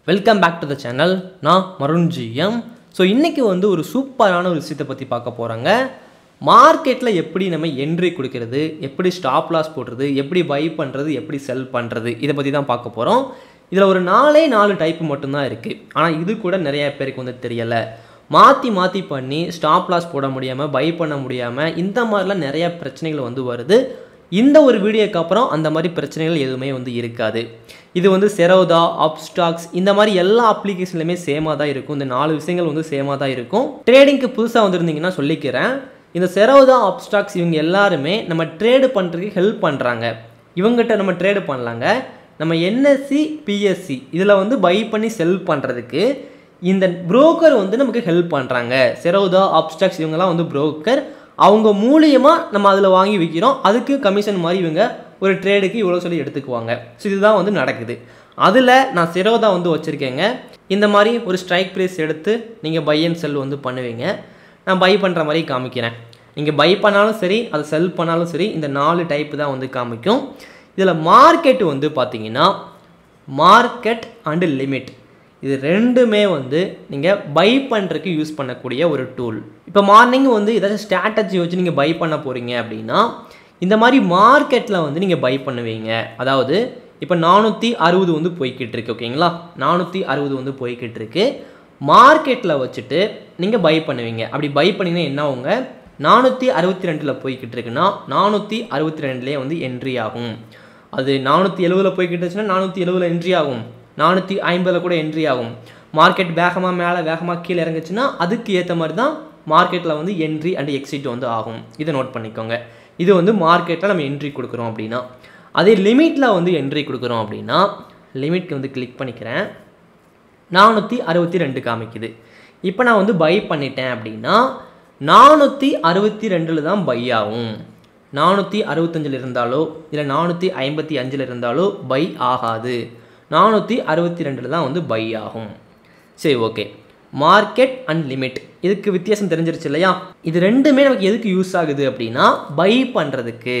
welcome back to the channel நான் மருண்ஜிஎம் so இன்றைக்கி வந்து ஒரு சூப்பரான ஒரு விஷயத்தை பற்றி பார்க்க போகிறாங்க மார்க்கெட்டில் எப்படி நம்ம என்ட்ரி கொடுக்கறது எப்படி ஸ்டாப் லாஸ் போடுறது எப்படி பை பண்ணுறது எப்படி செல் பண்ணுறது இதை பற்றி தான் பார்க்க போகிறோம் இதில் ஒரு நாலே நாலு டைப் மட்டும்தான் இருக்குது ஆனால் இது கூட நிறைய பேருக்கு வந்து தெரியலை மாற்றி மாற்றி பண்ணி ஸ்டாப் லாஸ் போட முடியாமல் பை பண்ண முடியாமல் இந்த மாதிரிலாம் நிறைய பிரச்சனைகள் வந்து வருது இந்த ஒரு வீடியோக்கு அப்புறம் அந்த மாதிரி பிரச்சனைகள் எதுவுமே வந்து இருக்காது இது வந்து செரோதா அப்ஸ்டாக்ஸ் இந்த மாதிரி எல்லா அப்ளிகேஷன்லையுமே சேமாக தான் இருக்கும் இந்த நாலு விஷயங்கள் வந்து சேமாக தான் இருக்கும் ட்ரேடிங்க்கு புதுசாக வந்திருந்தீங்கன்னா சொல்லிக்கிறேன் இந்த செரோதா அப்ஸ்டாக்ஸ் இவங்க எல்லாருமே நம்ம ட்ரேடு பண்ணுறதுக்கு ஹெல்ப் பண்ணுறாங்க இவங்ககிட்ட நம்ம ட்ரேடு பண்ணலாங்க நம்ம என்எஸ்சி பிஎஸ்சி இதில் வந்து பை பண்ணி செல் பண்ணுறதுக்கு இந்த புரோக்கர் வந்து நமக்கு ஹெல்ப் பண்ணுறாங்க செரோதா அப்ஸ்டாக்ஸ் இவங்கெல்லாம் வந்து புரோக்கர் அவங்க மூலியமாக நம்ம அதில் வாங்கி விற்கிறோம் அதுக்கு கமிஷன் மாதிரி இவங்க ஒரு ட்ரேடுக்கு இவ்வளோ சொல்லி எடுத்துக்குவாங்க ஸோ இதுதான் வந்து நடக்குது அதில் நான் செரோதா வந்து வச்சுருக்கேங்க இந்த மாதிரி ஒரு ஸ்ட்ரைக் ப்ரைஸ் எடுத்து நீங்கள் பை அண்ட் செல் வந்து பண்ணுவீங்க நான் பை பண்ணுற மாதிரி காமிக்கிறேன் நீங்கள் பை பண்ணாலும் சரி அதை செல் பண்ணாலும் சரி இந்த நாலு டைப்பு தான் வந்து காமிக்கும் இதில் மார்க்கெட் வந்து பார்த்தீங்கன்னா மார்க்கெட் அண்டு லிமிட் இது ரெண்டுமே வந்து நீங்கள் பை பண்ணுறதுக்கு யூஸ் பண்ணக்கூடிய ஒரு டூல் இப்போ மார்னிங் வந்து ஏதாச்சும் ஸ்ட்ராட்டஜி வச்சு நீங்கள் பை பண்ண போகிறீங்க அப்படின்னா இந்த மாதிரி மார்க்கெட்டில் வந்து நீங்கள் பை பண்ணுவீங்க அதாவது இப்போ நானூற்றி அறுபது வந்து போய்கிட்டு இருக்கு ஓகேங்களா நானூற்றி அறுபது வந்து போய்கிட்டு இருக்கு மார்க்கெட்டில் வச்சுட்டு நீங்கள் பை பண்ணுவீங்க அப்படி பை பண்ணிங்கன்னா என்ன ஆகுங்க நானூற்றி அறுபத்தி ரெண்டில் போய்கிட்டு இருக்குன்னா நானூற்றி அறுபத்தி ரெண்டுலேயே வந்து என்ட்ரி ஆகும் அது நானூற்றி எழுபதில் போய்கிட்டு இருந்துச்சுன்னா நானூற்றி எழுபதில் என்ட்ரி ஆகும் நானூற்றி ஐம்பதில் கூட என்ட்ரி ஆகும் மார்க்கெட் வேகமாக மேலே வேகமாக கீழே இறங்குச்சுன்னா அதுக்கு ஏற்ற மாதிரி தான் மார்க்கெட்டில் வந்து என்ட்ரி அண்ட் எக்ஸிட் வந்து ஆகும் இதை நோட் பண்ணிக்கோங்க இது வந்து மார்க்கெட்டில் நம்ம என்ட்ரி கொடுக்குறோம் அப்படின்னா அதே லிமிட்டில் வந்து என்ட்ரி கொடுக்குறோம் அப்படின்னா லிமிட்க்கு வந்து கிளிக் பண்ணிக்கிறேன் நானூற்றி அறுபத்தி ரெண்டு காமிக்குது இப்போ நான் வந்து பை பண்ணிட்டேன் அப்படின்னா நானூற்றி அறுபத்தி ரெண்டில் தான் பை ஆகும் நானூற்றி அறுபத்தஞ்சில் இருந்தாலோ இல்லை நானூற்றி ஐம்பத்தி அஞ்சில் இருந்தாலோ பை ஆகாது நானூற்றி அறுபத்தி ரெண்டில் தான் வந்து பை ஆகும் சரி ஓகே மார்க்கெட் அண்ட் லிமிட் இதுக்கு வித்தியாசம் தெரிஞ்சிருச்சு இல்லையா இது ரெண்டுமே நமக்கு எதுக்கு யூஸ் ஆகுது அப்படின்னா பை பண்ணுறதுக்கு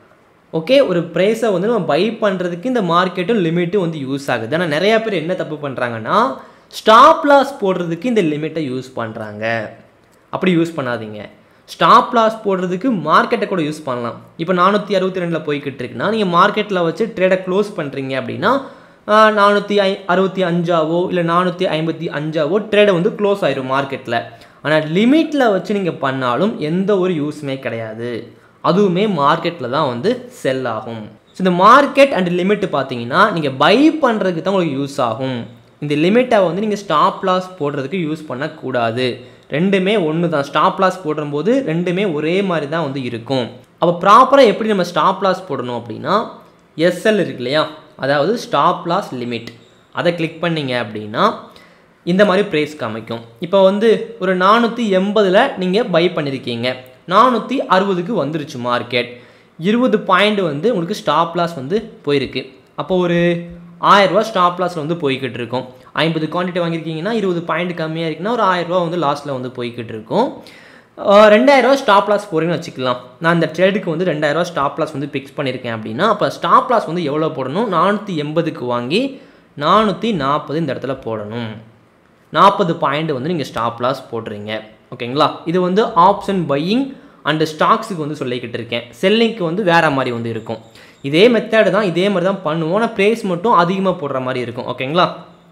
ஓகே ஒரு ப்ரைஸை வந்து நம்ம பை பண்ணுறதுக்கு இந்த மார்க்கெட்டும் லிமிட்டும் வந்து யூஸ் ஆகுது ஆனால் நிறையா பேர் என்ன தப்பு பண்ணுறாங்கன்னா ஸ்டாப் லாஸ் போடுறதுக்கு இந்த லிமிட்டை யூஸ் பண்ணுறாங்க அப்படி யூஸ் பண்ணாதீங்க ஸ்டாப் லாஸ் போடுறதுக்கு மார்க்கெட்டை கூட யூஸ் பண்ணலாம் இப்போ நானூற்றி அறுபத்தி ரெண்டில் போய்கிட்டு இருக்குன்னா நீங்கள் மார்க்கெட்டில் வச்சு ட்ரேடை க்ளோஸ் பண்ணுறீங்க அப்படின்னா நானூற்றி ஐ அறுபத்தி அஞ்சாவோ இல்லை நானூற்றி ஐம்பத்தி அஞ்சாவோ ட்ரேடை வந்து க்ளோஸ் ஆயிரும் மார்க்கெட்டில் ஆனால் லிமிட்டில் வச்சு நீங்கள் பண்ணாலும் எந்த ஒரு யூஸுமே கிடையாது அதுவுமே மார்க்கெட்டில் தான் வந்து செல் ஆகும் ஸோ இந்த மார்க்கெட் அண்ட் லிமிட் பார்த்தீங்கன்னா நீங்கள் பை பண்ணுறதுக்கு தான் உங்களுக்கு யூஸ் ஆகும் இந்த லிமிட்டை வந்து நீங்கள் ஸ்டாப் லாஸ் போடுறதுக்கு யூஸ் பண்ணக்கூடாது ரெண்டுமே ஒன்று தான் ஸ்டாப் லாஸ் போடும்போது ரெண்டுமே ஒரே மாதிரி தான் வந்து இருக்கும் அப்போ ப்ராப்பராக எப்படி நம்ம ஸ்டாப் லாஸ் போடணும் அப்படின்னா எஸ்எல் இருக்கு இல்லையா அதாவது ஸ்டாப் லாஸ் லிமிட் அதை கிளிக் பண்ணிங்க அப்படின்னா இந்த மாதிரி ப்ரைஸ் காமிக்கும் இப்போ வந்து ஒரு நானூற்றி எண்பதில் நீங்கள் பை பண்ணியிருக்கீங்க நானூற்றி அறுபதுக்கு வந்துருச்சு மார்க்கெட் இருபது பாயிண்ட் வந்து உங்களுக்கு ஸ்டாப் லாஸ் வந்து போயிருக்கு அப்போ ஒரு ஆயிரரூவா ஸ்டாப் லாஸில் வந்து போய்கிட்டு இருக்கும் ஐம்பது குவான்டிட்டி வாங்கியிருக்கீங்கன்னா இருபது பாயிண்ட் கம்மியாக இருக்குன்னா ஒரு ஆயிரரூவா வந்து லாஸ்ட்டில் வந்து போய்கிட்டு இருக்கும் ரெண்டாயிரரூவா ஸ்டாப் லாஸ் போகிறீங்கன்னு வச்சுக்கலாம் நான் இந்த ட்ரேடுக்கு வந்து ரெண்டாயிரரூவா ஸ்டாப் லாஸ் வந்து ஃபிக்ஸ் பண்ணியிருக்கேன் அப்படின்னா அப்போ ஸ்டாப் லாஸ் வந்து எவ்வளோ போடணும் நானூற்றி எண்பதுக்கு வாங்கி நானூற்றி நாற்பது இந்த இடத்துல போடணும் நாற்பது பாயிண்ட் வந்து நீங்கள் ஸ்டாப் லாஸ் போடுறீங்க ஓகேங்களா இது வந்து ஆப்ஷன் பையிங் அண்டு ஸ்டாக்ஸுக்கு வந்து சொல்லிக்கிட்டு இருக்கேன் செல்லிங்க்கு வந்து வேறு மாதிரி வந்து இருக்கும் இதே மெத்தடு தான் இதே மாதிரி தான் பண்ணுவோம் ஆனால் ப்ரைஸ் மட்டும் அதிகமாக போடுற மாதிரி இருக்கும் ஓகேங்களா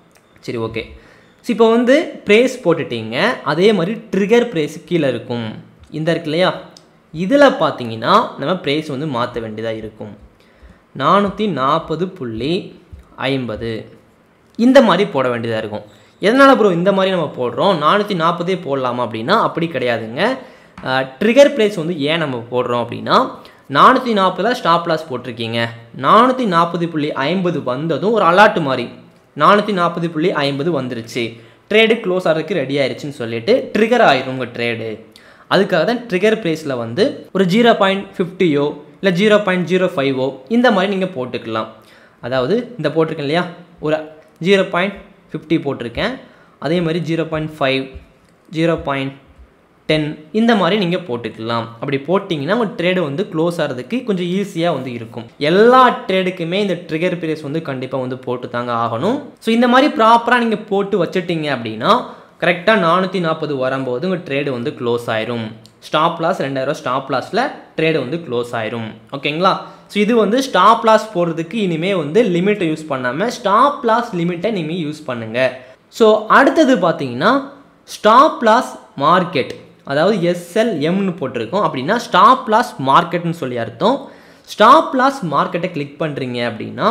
சரி ஓகே ஸோ இப்போ வந்து ப்ரைஸ் போட்டுட்டீங்க அதே மாதிரி ட்ரிகர் ப்ரைஸ் கீழே இருக்கும் இந்த இருக்கு இல்லையா இதில் பார்த்தீங்கன்னா நம்ம ப்ரைஸ் வந்து மாற்ற வேண்டியதாக இருக்கும் நானூற்றி நாற்பது புள்ளி ஐம்பது இந்த மாதிரி போட வேண்டியதாக இருக்கும் எதனால் ப்ரோ இந்த மாதிரி நம்ம போடுறோம் நானூற்றி நாற்பதே போடலாமா அப்படின்னா அப்படி கிடையாதுங்க ட்ரிகர் ப்ரைஸ் வந்து ஏன் நம்ம போடுறோம் அப்படின்னா நானூற்றி நாற்பதில் ஸ்டாப் லாஸ் போட்டிருக்கீங்க நானூற்றி நாற்பது புள்ளி ஐம்பது வந்ததும் ஒரு அலாட்டு மாதிரி நானூற்றி நாற்பது புள்ளி ஐம்பது வந்துருச்சு ட்ரேடு க்ளோஸ் ஆகிறதுக்கு ரெடி ஆயிடுச்சுன்னு சொல்லிட்டு ட்ரிகர் ஆயிரும் உங்கள் ட்ரேடு அதுக்காக தான் ட்ரிகர் ப்ரைஸில் வந்து ஒரு ஜீரோ பாயிண்ட் ஃபிஃப்டியோ இல்லை ஜீரோ பாயிண்ட் ஜீரோ ஃபைவோ இந்த மாதிரி நீங்கள் போட்டுக்கலாம் அதாவது இந்த போட்டிருக்கேன் இல்லையா ஒரு ஜீரோ பாயிண்ட் ஃபிஃப்டி போட்டிருக்கேன் அதே மாதிரி zero point five zero point ten இந்த மாதிரி நீங்கள் போட்டுக்கலாம் அப்படி போட்டிங்கன்னா உங்கள் ட்ரேடு வந்து க்ளோஸ் ஆகிறதுக்கு கொஞ்சம் ஈஸியாக வந்து இருக்கும் எல்லா ட்ரேடுக்குமே இந்த ட்ரிகர் பீரியட்ஸ் வந்து கண்டிப்பாக வந்து போட்டு தாங்க ஆகணும் ஸோ இந்த மாதிரி ப்ராப்பராக நீங்கள் போட்டு வச்சுட்டீங்க அப்படின்னா கரெக்டாக நானூற்றி நாற்பது வரும்போது உங்கள் ட்ரேடு வந்து க்ளோஸ் ஆயிரும் ஸ்டாப் லாஸ் ரெண்டாயிரம் ஸ்டாப் லாஸில் ட்ரேடு வந்து க்ளோஸ் ஆயிரும் ஓகேங்களா ஸோ இது வந்து ஸ்டாப் லாஸ் போடுறதுக்கு இனிமேல் வந்து லிமிட்டை யூஸ் பண்ணாமல் ஸ்டாப் லாஸ் லிமிட்டை இனிமேல் யூஸ் பண்ணுங்கள் ஸோ அடுத்தது பார்த்தீங்கன்னா ஸ்டாப் லாஸ் மார்க்கெட் அதாவது எஸ்எல்எம்னு போட்டிருக்கோம் அப்படின்னா ஸ்டாப் லாஸ் மார்க்கெட்னு சொல்லி அர்த்தம் ஸ்டாப் லாஸ் மார்க்கெட்டை கிளிக் பண்ணுறீங்க அப்படின்னா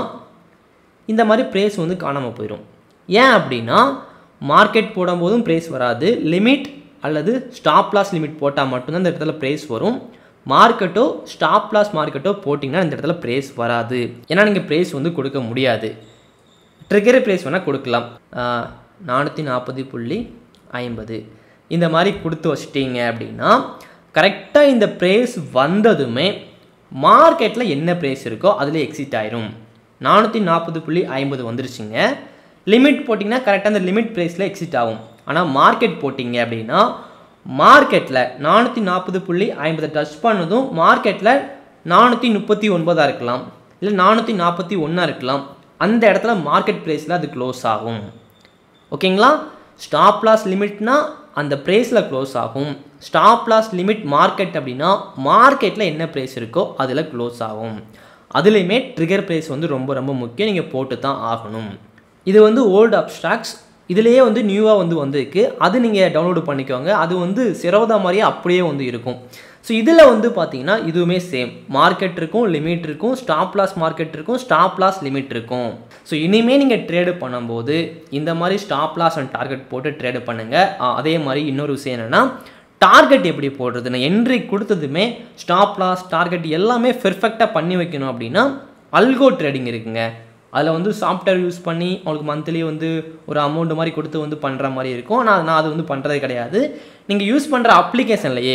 இந்த மாதிரி ப்ரைஸ் வந்து காணாமல் போயிடும் ஏன் அப்படின்னா மார்க்கெட் போடும்போதும் ப்ரைஸ் வராது லிமிட் அல்லது ஸ்டாப் லாஸ் லிமிட் போட்டால் மட்டும்தான் இந்த இடத்துல ப்ரைஸ் வரும் மார்க்கெட்டோ ஸ்டாப் லாஸ் மார்க்கெட்டோ போட்டிங்கன்னா இந்த இடத்துல ப்ரைஸ் வராது ஏன்னா நீங்கள் ப்ரைஸ் வந்து கொடுக்க முடியாது ட்ரிகர் ப்ரைஸ் வேணால் கொடுக்கலாம் நானூற்றி நாற்பது புள்ளி ஐம்பது இந்த மாதிரி கொடுத்து வச்சிட்டீங்க அப்படின்னா கரெக்டாக இந்த ப்ரைஸ் வந்ததுமே மார்க்கெட்டில் என்ன ப்ரைஸ் இருக்கோ அதில் எக்ஸிட் ஆயிரும் நானூற்றி நாற்பது புள்ளி ஐம்பது வந்துருச்சுங்க லிமிட் போட்டிங்கன்னா கரெக்டாக அந்த லிமிட் ப்ரைஸில் எக்ஸிட் ஆகும் ஆனால் மார்க்கெட் போட்டிங்க அப்படின்னா மார்க்கெட்டில் நானூற்றி நாற்பது புள்ளி ஐம்பது டச் பண்ணதும் மார்க்கெட்டில் நானூற்றி முப்பத்தி ஒன்பதாக இருக்கலாம் இல்லை நானூற்றி நாற்பத்தி ஒன்றா இருக்கலாம் அந்த இடத்துல மார்க்கெட் ப்ரைஸில் அது க்ளோஸ் ஆகும் ஓகேங்களா ஸ்டாப் லாஸ் லிமிட்னா அந்த ப்ரைஸில் க்ளோஸ் ஆகும் ஸ்டாப் லாஸ் லிமிட் மார்க்கெட் அப்படின்னா மார்க்கெட்டில் என்ன ப்ரைஸ் இருக்கோ அதில் க்ளோஸ் ஆகும் அதுலேயுமே ட்ரிகர் ப்ரைஸ் வந்து ரொம்ப ரொம்ப முக்கியம் நீங்கள் போட்டு தான் ஆகணும் இது வந்து ஓல்டு அப்ஸ்ட்ராக்ட்ஸ் இதுலேயே வந்து நியூவாக வந்து வந்திருக்கு அது நீங்கள் டவுன்லோடு பண்ணிக்கோங்க அது வந்து சிரவதா மாதிரியே அப்படியே வந்து இருக்கும் ஸோ இதில் வந்து பார்த்தீங்கன்னா இதுவுமே சேம் மார்க்கெட் இருக்கும் லிமிட் இருக்கும் ஸ்டாப் லாஸ் மார்க்கெட் இருக்கும் ஸ்டாப் லாஸ் லிமிட் இருக்கும் ஸோ இனிமேல் நீங்கள் ட்ரேடு பண்ணும்போது இந்த மாதிரி ஸ்டாப் லாஸ் அண்ட் டார்கெட் போட்டு ட்ரேடு பண்ணுங்கள் அதே மாதிரி இன்னொரு விஷயம் என்னென்னா டார்கெட் எப்படி போடுறது நான் என்ட்ரி கொடுத்ததுமே ஸ்டாப் லாஸ் டார்கெட் எல்லாமே பெர்ஃபெக்டாக பண்ணி வைக்கணும் அப்படின்னா அல்கோ ட்ரேடிங் இருக்குங்க அதில் வந்து சாஃப்ட்வேர் யூஸ் பண்ணி அவங்களுக்கு மந்த்லி வந்து ஒரு அமௌண்ட் மாதிரி கொடுத்து வந்து பண்ணுற மாதிரி இருக்கும் ஆனால் நான் அது வந்து பண்ணுறது கிடையாது நீங்கள் யூஸ் பண்ணுற அப்ளிகேஷன்லையே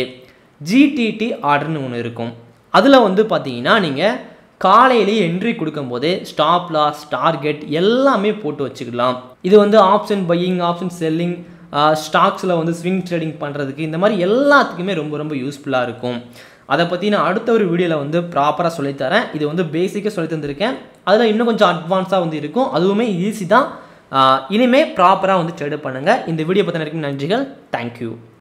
ஜிடிடி ஆர்டர்னு ஒன்று இருக்கும் அதில் வந்து பார்த்தீங்கன்னா நீங்கள் காலையிலேயே என்ட்ரி கொடுக்கும்போதே ஸ்டாப் லாஸ் டார்கெட் எல்லாமே போட்டு வச்சுக்கலாம் இது வந்து ஆப்ஷன் பையிங் ஆப்ஷன் செல்லிங் ஸ்டாக்ஸில் வந்து ஸ்விங் ட்ரேடிங் பண்ணுறதுக்கு இந்த மாதிரி எல்லாத்துக்குமே ரொம்ப ரொம்ப யூஸ்ஃபுல்லாக இருக்கும் அதை பற்றி நான் அடுத்த ஒரு வீடியோவில் வந்து ப்ராப்பராக சொல்லித்தரேன் இது வந்து பேசிக்காக சொல்லி தந்திருக்கேன் அதில் இன்னும் கொஞ்சம் அட்வான்ஸாக வந்து இருக்கும் அதுவுமே ஈஸி தான் இனிமேல் ப்ராப்பராக வந்து ட்ரேடு பண்ணுங்கள் இந்த வீடியோ பற்றின நன்றிகள் தேங்க்யூ